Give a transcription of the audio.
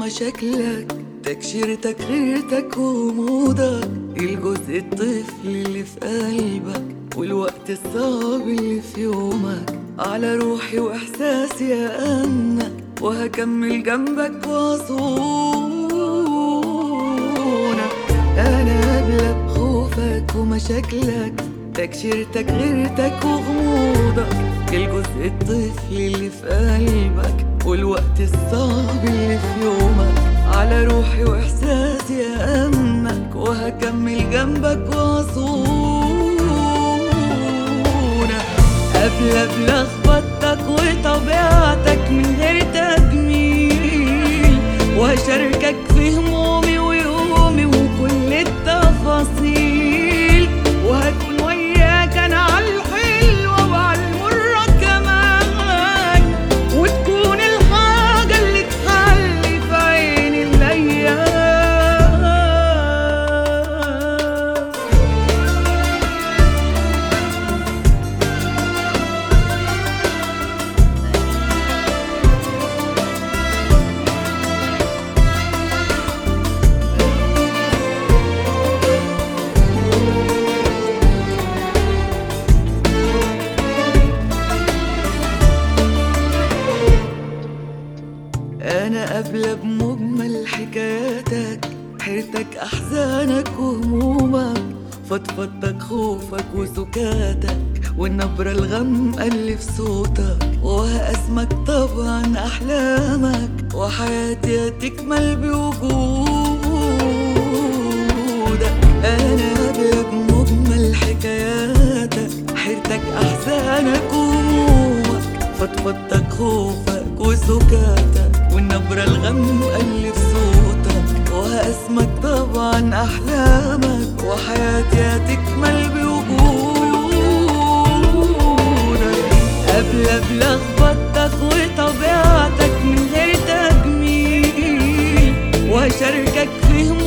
ومشاكلك تكشيرتك غيرتك وغموضك الجزء الطفل اللي في قلبك والوقت الصعب اللي في يومك على روحي واحساسي يا وهكمل جنبك واصونك انا قبلك خوفك ومشاكلك تكشيرتك غيرتك وغموضك الجزء الطفل اللي في قلبك والوقت الصعب اللي في يومك على روحي واحساسي يأمنك وهكمل جنبك واصونك قبل بلخبطتك وطبيعتك من غير تجميل وهشاركك في همومي ويومي وكل التفاصيل وهكون وياك انا على الحلوة وعلى المرة كمان وتكون الحاجة اللي تحلي في عين الايام أنا قابلة بمجمل حكاياتك حيرتك أحزانك وهمومك فضفضتك خوفك وسكاتك والنبرة الغامقة اللي في صوتك وهقسمك طبعا أحلامك وحياتي هتكمل بوجودك أنا قابلة بمجمل حكاياتك حيرتك أحزانك وهمومك فضفضتك خوفك وسكاتك والنبرة الغامقة اللي في صوتك وهقسمك طبعا أحلامك وحياتي هتكمل بوجودك قبل بلخبطتك وطبيعتك من غير تجميل وهشاركك في همومك